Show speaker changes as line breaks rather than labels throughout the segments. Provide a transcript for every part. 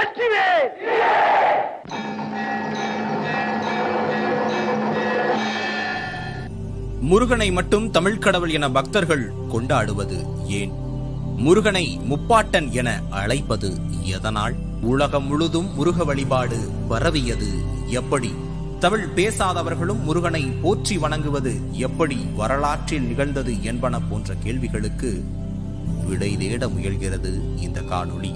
வெற்றிவேல்
முருகனை மட்டும் தமிழ்க் கடவுள் என பக்தர்கள் கொண்டாடுவது ஏன் முருகனை முப்பாட்டன் என அழைப்பது எதனால் உலகம் முழுதும் முருக வழிபாடு பரவியது எப்படி தமிழ் பேசாதவர்களும் முருகனை போற்றி வணங்குவது எப்படி வரலாற்றில் நிகழ்ந்தது என்பன போன்ற கேள்விகளுக்கு விடை தேட முயல்கிறது இந்த காணொளி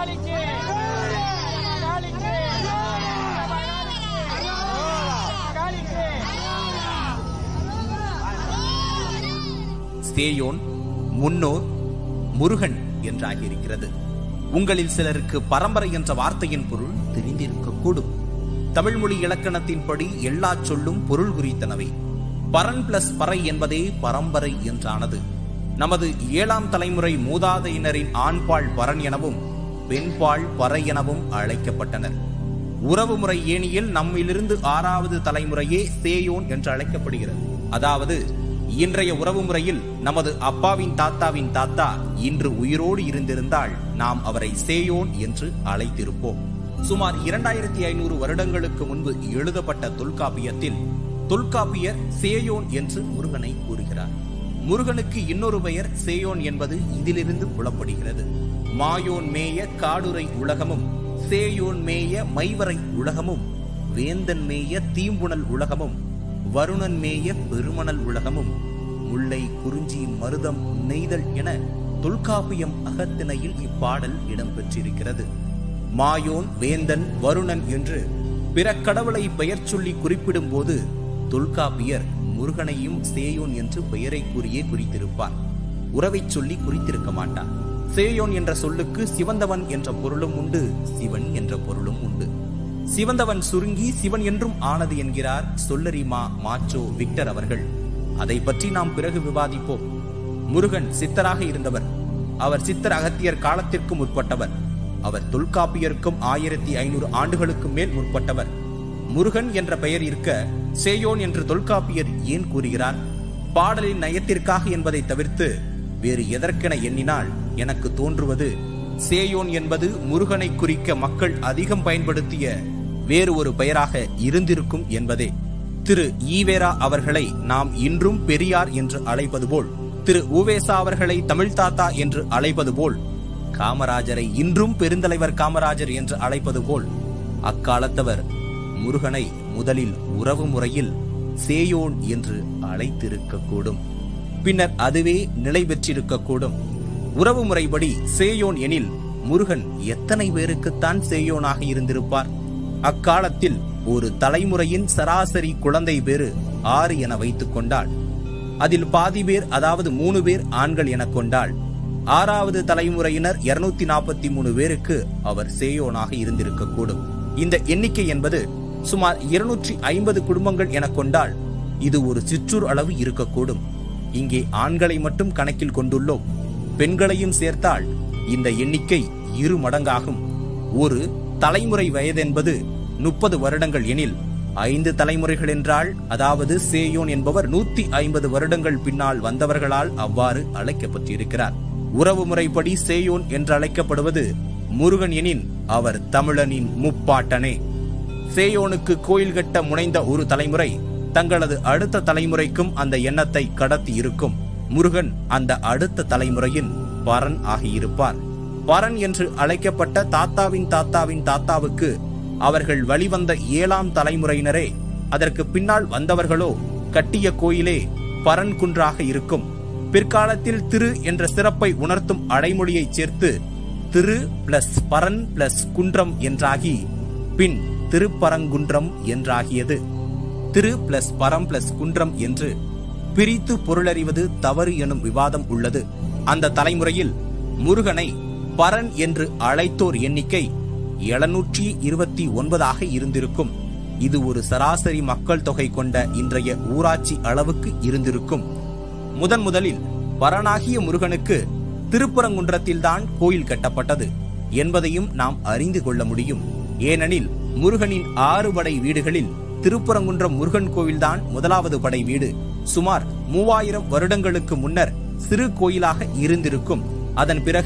சேயோன் முன்னோர் முருகன் என்றாகியிருக்கிறது உங்களில் சிலருக்கு பரம்பரை என்ற வார்த்தையின் பொருள் தெரிந்திருக்கக்கூடும் தமிழ் மொழி இலக்கணத்தின்படி எல்லா சொல்லும் பொருள் குறித்தனவே பரன் பிளஸ் பறை என்பதே பரம்பரை என்றானது நமது ஏழாம் தலைமுறை மூதாதையினரின் ஆண்பால் பரன் எனவும் பெண்பால் பறை எனவும் அழைக்கப்பட்டனர் உறவுமுறை ஏணியில் நம்மிலிருந்து ஆறாவது தலைமுறையே சேயோன் என்று அழைக்கப்படுகிறது அதாவது இன்றைய உறவு முறையில் நமது அப்பாவின் தாத்தாவின் தாத்தா இன்று உயிரோடு இருந்திருந்தால் நாம் அவரை சேயோன் என்று அழைத்திருப்போம் சுமார் இரண்டாயிரத்தி ஐநூறு வருடங்களுக்கு முன்பு எழுதப்பட்ட தொல்காப்பியத்தில் தொல்காப்பியர் சேயோன் என்று முருகனை கூறுகிறார் முருகனுக்கு இன்னொரு பெயர் சேயோன் என்பது இதிலிருந்து புலப்படுகிறது மாயோன் மேய காடுரை உலகமும் சேயோன் மேய மைவரை உலகமும் வேந்தன் மேய தீம்புணல் உலகமும் வருணன் மேய பெருமணல் உலகமும் முல்லை குறிஞ்சி மருதம் நெய்தல் என தொல்காப்பியம் அகத்திணையில் இப்பாடல் இடம்பெற்றிருக்கிறது மாயோன் வேந்தன் வருணன் என்று பிற கடவுளை பெயர் சொல்லி குறிப்பிடும் போது தொல்காப்பியர் முருகனையும் சேயோன் என்று பெயரை கூறியே குறித்திருப்பார் உறவைச் சொல்லி குறித்திருக்க மாட்டார் சேயோன் என்ற சொல்லுக்கு சிவந்தவன் என்ற பொருளும் உண்டு சிவன் என்ற பொருளும் உண்டு சிவந்தவன் சுருங்கி சிவன் என்றும் ஆனது என்கிறார் சொல்லரிமா மாச்சோ விக்டர் அவர்கள் அதை பற்றி நாம் பிறகு விவாதிப்போம் முருகன் சித்தராக இருந்தவர் அவர் சித்தர் அகத்தியர் காலத்திற்கு முற்பட்டவர் அவர் தொல்காப்பியருக்கும் ஆயிரத்தி ஐநூறு ஆண்டுகளுக்கு மேல் முற்பட்டவர் முருகன் என்ற பெயர் இருக்க சேயோன் என்று தொல்காப்பியர் ஏன் கூறுகிறார் பாடலின் நயத்திற்காக என்பதை தவிர்த்து வேறு எதற்கென எண்ணினால் எனக்கு தோன்றுவது சேயோன் என்பது முருகனை குறிக்க மக்கள் அதிகம் பயன்படுத்திய வேறு ஒரு பெயராக இருந்திருக்கும் என்பதே திரு ஈவேரா அவர்களை நாம் இன்றும் பெரியார் என்று அழைப்பது போல் திரு உவேசா அவர்களை தமிழ் தாத்தா என்று அழைப்பது போல் காமராஜரை இன்றும் பெருந்தலைவர் காமராஜர் என்று அழைப்பது போல் அக்காலத்தவர் முருகனை முதலில் உறவு முறையில் சேயோன் என்று அழைத்திருக்கக்கூடும் பின்னர் அதுவே நிலை பெற்றிருக்கக்கூடும் உறவு முறைப்படி சேயோன் எனில் முருகன் எத்தனை பேருக்குத்தான் சேயோனாக இருந்திருப்பார் அக்காலத்தில் ஒரு தலைமுறையின் சராசரி குழந்தை பேரு ஆறு என வைத்துக் கொண்டால் அதில் பாதி பேர் அதாவது மூணு பேர் ஆண்கள் என கொண்டால் ஆறாவது தலைமுறையினர் இருநூத்தி நாற்பத்தி மூணு பேருக்கு அவர் சேயோனாக இருந்திருக்கக்கூடும் இந்த எண்ணிக்கை என்பது சுமார் இருநூற்றி ஐம்பது குடும்பங்கள் என கொண்டால் இது ஒரு சிற்றூர் அளவு இருக்கக்கூடும் இங்கே ஆண்களை மட்டும் கணக்கில் கொண்டுள்ளோம் பெண்களையும் சேர்த்தால் இந்த எண்ணிக்கை இரு மடங்காகும் ஒரு தலைமுறை வயதென்பது முப்பது வருடங்கள் எனில் ஐந்து தலைமுறைகள் என்றால் அதாவது சேயோன் என்பவர் நூத்தி ஐம்பது வருடங்கள் பின்னால் வந்தவர்களால் அவ்வாறு அழைக்கப்பட்டிருக்கிறார் உறவு முறைப்படி சேயோன் என்று அழைக்கப்படுவது முருகன் எனின் அவர் தமிழனின் முப்பாட்டனே சேயோனுக்கு கோயில் கட்ட முனைந்த ஒரு தலைமுறை தங்களது அடுத்த தலைமுறைக்கும் அந்த எண்ணத்தை கடத்தி இருக்கும் முருகன் அந்த அடுத்த தலைமுறையின் பரன் ஆகியிருப்பார் பரன் என்று அழைக்கப்பட்ட தாத்தாவின் தாத்தாவின் தாத்தாவுக்கு அவர்கள் வழிவந்த ஏழாம் தலைமுறையினரே அதற்கு பின்னால் வந்தவர்களோ கட்டிய கோயிலே பரன் குன்றாக இருக்கும் பிற்காலத்தில் திரு என்ற சிறப்பை உணர்த்தும் அடைமொழியை சேர்த்து திரு பிளஸ் பரன் பிளஸ் குன்றம் என்றாகி பின் திருப்பரங்குன்றம் என்றாகியது திரு பிளஸ் பரம் பிளஸ் குன்றம் என்று பிரித்து பொருளறிவது தவறு எனும் விவாதம் உள்ளது அந்த தலைமுறையில் முருகனை பரன் என்று அழைத்தோர் எண்ணிக்கை எழுநூற்றி இருபத்தி ஒன்பதாக இருந்திருக்கும் இது ஒரு சராசரி மக்கள் தொகை கொண்ட இன்றைய ஊராட்சி அளவுக்கு இருந்திருக்கும் முதன் முதலில் பரனாகிய முருகனுக்கு திருப்பரங்குன்றத்தில்தான் கோயில் கட்டப்பட்டது என்பதையும் நாம் அறிந்து கொள்ள முடியும் ஏனெனில் முருகனின் ஆறு படை வீடுகளில் திருப்பரங்குன்றம் முருகன் கோவில்தான் முதலாவது படை வீடு சுமார் மூவாயிரம் வருடங்களுக்கு முன்னர் சிறு கோயிலாக இருந்திருக்கும் அதன் பிறகு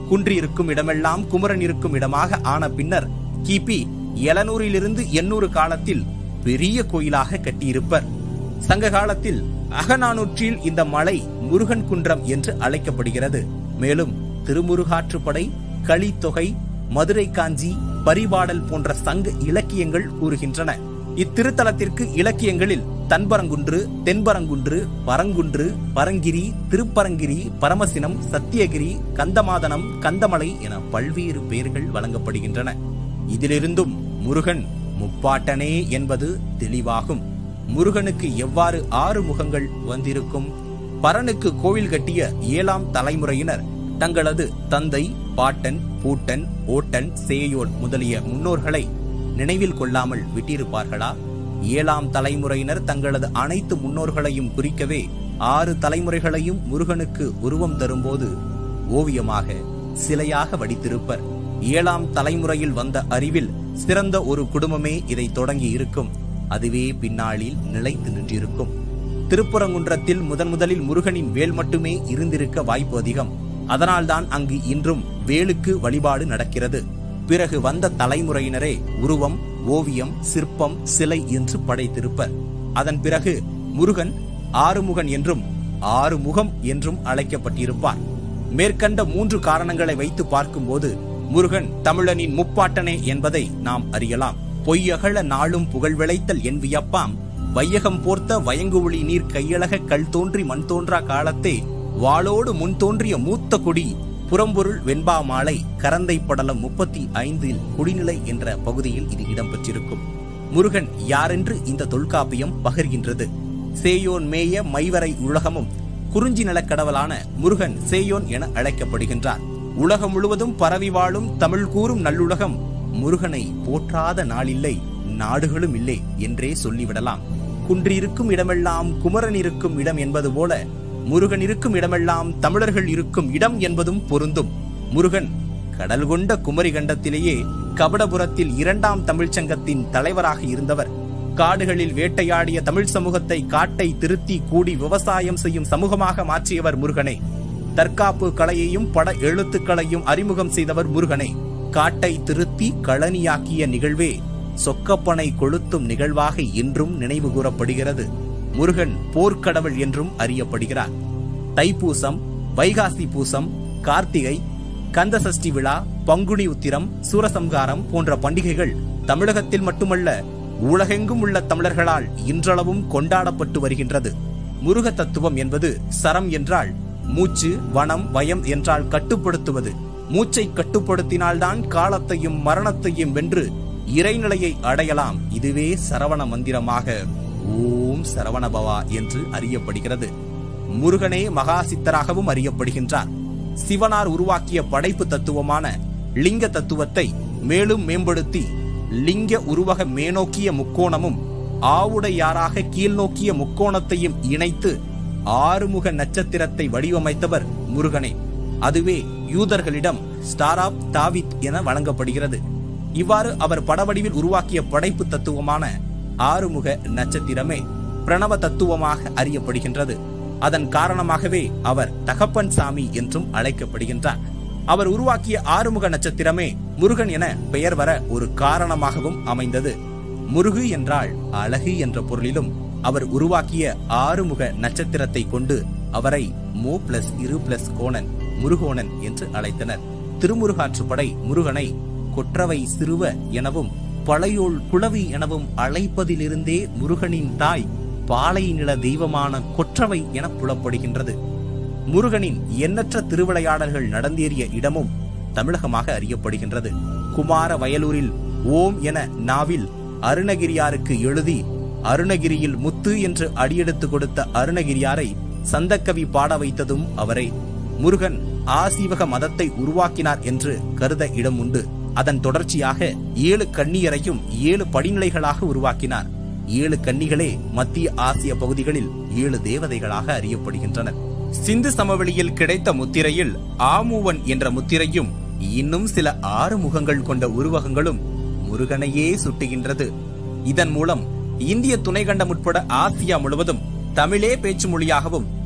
குன்றிருக்கும் இடமெல்லாம் குமரன் இருக்கும் இடமாக ஆன பின்னர் கிபி எழுநூறிலிருந்து எண்ணூறு காலத்தில் பெரிய கோயிலாக கட்டியிருப்பர் சங்க காலத்தில் அகநானூற்றில் இந்த மலை முருகன் குன்றம் என்று அழைக்கப்படுகிறது மேலும் திருமுருகாற்றுப்படை களித்தொகை மதுரை காஞ்சி பரிபாடல் போன்ற சங்க இலக்கியங்கள் கூறுகின்றன இத்திருத்தலத்திற்கு இலக்கியங்களில் தன்பரங்குன்று தென்பரங்குன்று பரங்குன்று பரங்கிரி திருப்பரங்கிரி பரமசினம் சத்தியகிரி கந்தமாதனம் கந்தமலை என பல்வேறு பெயர்கள் வழங்கப்படுகின்றன இதிலிருந்தும் முருகன் முப்பாட்டனே என்பது தெளிவாகும் முருகனுக்கு எவ்வாறு ஆறு முகங்கள் வந்திருக்கும் பரனுக்கு கோவில் கட்டிய ஏழாம் தலைமுறையினர் தங்களது தந்தை பாட்டன் பூட்டன் ஓட்டன் சேயோன் முதலிய முன்னோர்களை நினைவில் கொள்ளாமல் விட்டிருப்பார்களா ஏழாம் தலைமுறையினர் தங்களது அனைத்து முன்னோர்களையும் குறிக்கவே ஆறு தலைமுறைகளையும் முருகனுக்கு உருவம் தரும்போது ஓவியமாக சிலையாக வடித்திருப்பர் ஏழாம் தலைமுறையில் வந்த அறிவில் சிறந்த ஒரு குடும்பமே இதை தொடங்கி இருக்கும் அதுவே பின்னாளில் நிலைத்து நின்றிருக்கும் திருப்புறங்குன்றத்தில் முதன் முதலில் முருகனின் வேல் மட்டுமே இருந்திருக்க வாய்ப்பு அதிகம் அதனால்தான் அங்கு இன்றும் வேலுக்கு வழிபாடு நடக்கிறது பிறகு வந்த தலைமுறையினரே உருவம் ஓவியம் சிற்பம் சிலை என்று படைத்திருப்பர் அதன் பிறகு முருகன் ஆறுமுகன் என்றும் ஆறுமுகம் என்றும் அழைக்கப்பட்டிருப்பார் மேற்கண்ட மூன்று காரணங்களை வைத்து பார்க்கும்போது முருகன் தமிழனின் முப்பாட்டனே என்பதை நாம் அறியலாம் பொய்யகழ நாளும் புகழ் விளைத்தல் என் வியப்பாம் வையகம் போர்த்த வயங்கு ஒளி நீர் கையழக கல் தோன்றி மண் தோன்றா காலத்தே வாளோடு முன் தோன்றிய மூத்த கொடி புறம்பொருள் வெண்பா மாலை கரந்தை படலம் முப்பத்தி ஐந்தில் குடிநிலை என்ற பகுதியில் இது இடம்பெற்றிருக்கும் முருகன் யாரென்று இந்த தொல்காப்பியம் பகிர்கின்றது சேயோன் மேய மைவரை உலகமும் குறிஞ்சி நிலக்கடவலான முருகன் சேயோன் என அழைக்கப்படுகின்றார் உலகம் முழுவதும் பரவி வாழும் தமிழ் கூறும் நல்லுலகம் முருகனை போற்றாத நாளில்லை நாடுகளும் இல்லை என்றே சொல்லிவிடலாம் குன்றிருக்கும் இடமெல்லாம் குமரன் இருக்கும் இடம் என்பது போல முருகன் இருக்கும் இடமெல்லாம் தமிழர்கள் இருக்கும் இடம் என்பதும் பொருந்தும் முருகன் கடல் கொண்ட குமரி கண்டத்திலேயே கபடபுரத்தில் இரண்டாம் தமிழ்ச் சங்கத்தின் தலைவராக இருந்தவர் காடுகளில் வேட்டையாடிய தமிழ் சமூகத்தை காட்டை திருத்தி கூடி விவசாயம் செய்யும் சமூகமாக மாற்றியவர் முருகனே தற்காப்பு கலையையும் பட எழுத்துக்களையும் அறிமுகம் செய்தவர் முருகனே காட்டை திருத்தி களனியாக்கிய நிகழ்வே சொக்கப்பனை கொளுத்தும் நிகழ்வாக இன்றும் நினைவு கூறப்படுகிறது முருகன் போர்க்கடவுள் என்றும் அறியப்படுகிறார் தைப்பூசம் வைகாசி பூசம் கார்த்திகை கந்தசஷ்டி விழா பங்குனி உத்திரம் சூரசம்காரம் போன்ற பண்டிகைகள் தமிழகத்தில் மட்டுமல்ல உலகெங்கும் உள்ள தமிழர்களால் இன்றளவும் கொண்டாடப்பட்டு வருகின்றது முருக தத்துவம் என்பது சரம் என்றால் மூச்சு வனம் வயம் என்றால் கட்டுப்படுத்துவது மூச்சை கட்டுப்படுத்தினால்தான் காலத்தையும் மரணத்தையும் வென்று இறைநிலையை அடையலாம் இதுவே சரவண மந்திரமாக ஓம் சரவணபவா என்று அறியப்படுகிறது முருகனே மகா சித்தராகவும் அறியப்படுகின்றார் சிவனார் உருவாக்கிய படைப்பு தத்துவமான லிங்க தத்துவத்தை மேலும் மேம்படுத்தி லிங்க உருவக மேனோக்கிய முக்கோணமும் ஆவுடையாராக கீழ்நோக்கிய முக்கோணத்தையும் இணைத்து ஆறுமுக நட்சத்திரத்தை வடிவமைத்தவர் முருகனே அதுவே யூதர்களிடம் ஸ்டார் ஆப் தாவித் என வழங்கப்படுகிறது இவ்வாறு அவர் படவடிவில் உருவாக்கிய படைப்பு தத்துவமான ஆறுமுக நட்சத்திரமே பிரணவ தத்துவமாக அறியப்படுகின்றது அதன் காரணமாகவே அவர் தகப்பன் சாமி என்றும் அழைக்கப்படுகின்றார் அவர் உருவாக்கிய ஆறுமுக நட்சத்திரமே முருகன் என பெயர் வர ஒரு காரணமாகவும் அமைந்தது முருகு என்றால் அழகு என்ற பொருளிலும் அவர் உருவாக்கிய ஆறுமுக நட்சத்திரத்தை கொண்டு அவரை மோ பிளஸ் இரு பிளஸ் கோணன் முருகோணன் என்று அழைத்தனர் திருமுருகாற்றுப்படை முருகனை கொற்றவை சிறுவ எனவும் பழையோள் குளவி எனவும் அழைப்பதிலிருந்தே முருகனின் தாய் பாலை நில தெய்வமான கொற்றவை என புலப்படுகின்றது முருகனின் எண்ணற்ற திருவிளையாடல்கள் நடந்தேறிய இடமும் தமிழகமாக அறியப்படுகின்றது குமார வயலூரில் ஓம் என நாவில் அருணகிரியாருக்கு எழுதி அருணகிரியில் முத்து என்று அடியெடுத்து கொடுத்த அருணகிரியாரை சந்தக்கவி பாட வைத்ததும் அவரே முருகன் ஆசீவக மதத்தை உருவாக்கினார் என்று கருத இடம் உண்டு அதன் தொடர்ச்சியாக ஏழு கன்னியரையும் ஏழு படிநிலைகளாக உருவாக்கினார் ஏழு கன்னிகளே மத்திய ஆசிய பகுதிகளில் ஏழு தேவதைகளாக அறியப்படுகின்றனர் சிந்து சமவெளியில் கிடைத்த முத்திரையில் ஆமூவன் என்ற முத்திரையும் இன்னும் சில ஆறு முகங்கள் கொண்ட உருவகங்களும் முருகனையே சுட்டுகின்றது இதன் மூலம் இந்திய துணைக்கண்டம் உட்பட ஆசியா முழுவதும் தமிழே பேச்சு மொழியாகவும்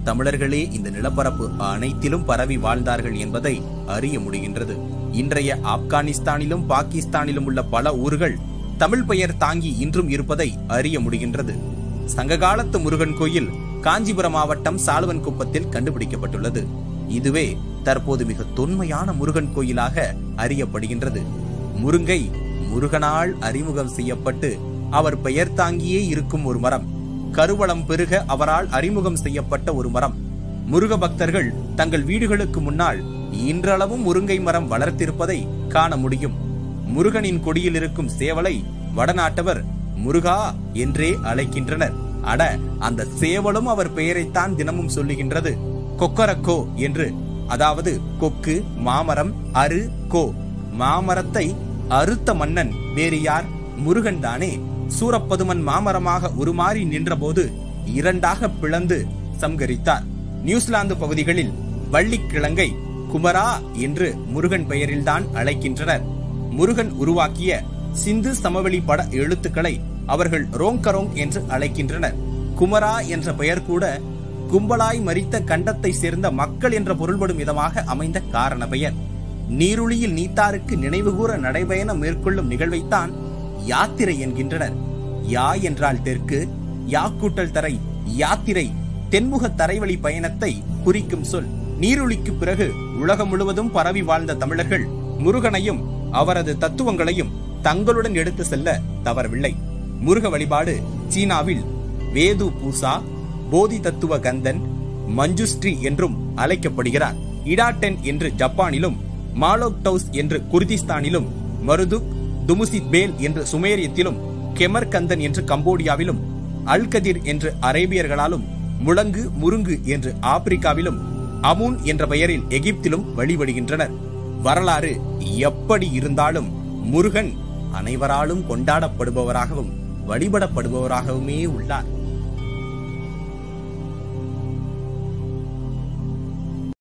தமிழர்களே இந்த நிலப்பரப்பு அனைத்திலும் பரவி வாழ்ந்தார்கள் என்பதை அறிய முடிகின்றது இன்றைய ஆப்கானிஸ்தானிலும் பாகிஸ்தானிலும் உள்ள பல ஊர்கள் தமிழ் பெயர் தாங்கி இன்றும் இருப்பதை அறிய முடிகின்றது சங்ககாலத்து முருகன் கோயில் காஞ்சிபுரம் மாவட்டம் சாலுவன் குப்பத்தில் கண்டுபிடிக்கப்பட்டுள்ளது இதுவே தற்போது மிக தொன்மையான முருகன் கோயிலாக அறியப்படுகின்றது முருங்கை முருகனால் அறிமுகம் செய்யப்பட்டு அவர் பெயர் தாங்கியே இருக்கும் ஒரு மரம் கருவளம் பெருக அவரால் அறிமுகம் செய்யப்பட்ட ஒரு மரம் முருக பக்தர்கள் தங்கள் வீடுகளுக்கு முன்னால் இன்றளவும் முருங்கை மரம் வளர்த்திருப்பதை காண முடியும் முருகனின் கொடியில் இருக்கும் சேவலை வடநாட்டவர் முருகா என்றே அழைக்கின்றனர் அட அந்த சேவலும் அவர் பெயரைத்தான் தினமும் சொல்லுகின்றது கொக்கரக்கோ என்று அதாவது கொக்கு மாமரம் அரு கோ மாமரத்தை அறுத்த மன்னன் வேறு யார் முருகன் தானே சூரப்பதுமன் மாமரமாக உருமாறி நின்றபோது இரண்டாக பிளந்து சம்கரித்தார் நியூசிலாந்து பகுதிகளில் வள்ளிக்கிழங்கை குமரா என்று முருகன் பெயரில்தான் அழைக்கின்றனர் முருகன் உருவாக்கிய சிந்து சமவெளி பட எழுத்துக்களை அவர்கள் ரோங்கரோங் என்று அழைக்கின்றனர் குமரா என்ற பெயர் கூட கும்பலாய் மரித்த கண்டத்தை சேர்ந்த மக்கள் என்ற பொருள்படும் விதமாக அமைந்த காரண பெயர் நீருளியில் நீத்தாருக்கு நினைவுகூர நடைபயணம் மேற்கொள்ளும் நிகழ்வைத்தான் யாத்திரை என்கின்றனர் யா என்றால் தெற்கு யா கூட்டல் தரை யாத்திரை தென்முக தரைவழி பயணத்தை குறிக்கும் சொல் நீருளிக்கு பிறகு உலகம் முழுவதும் பரவி வாழ்ந்த தமிழர்கள் முருகனையும் அவரது தத்துவங்களையும் தங்களுடன் எடுத்து செல்ல தவறவில்லை முருக வழிபாடு சீனாவில் வேது பூசா போதி தத்துவ கந்தன் மஞ்சுஸ்ரீ என்றும் அழைக்கப்படுகிறார் இடாட்டென் என்று ஜப்பானிலும் மாலோக்டவுஸ் என்று குர்திஸ்தானிலும் மருதுக் துமுசித் பேல் என்று சுமேரியத்திலும் கெமர்கந்தன் என்று கம்போடியாவிலும் அல்கதிர் என்று அரேபியர்களாலும் முழங்கு முருங்கு என்று ஆப்பிரிக்காவிலும் அமுன் என்ற பெயரில் எகிப்திலும் வழிபடுகின்றனர் வரலாறு எப்படி இருந்தாலும் முருகன் அனைவராலும் கொண்டாடப்படுபவராகவும் வழிபடப்படுபவராகவுமே உள்ளார்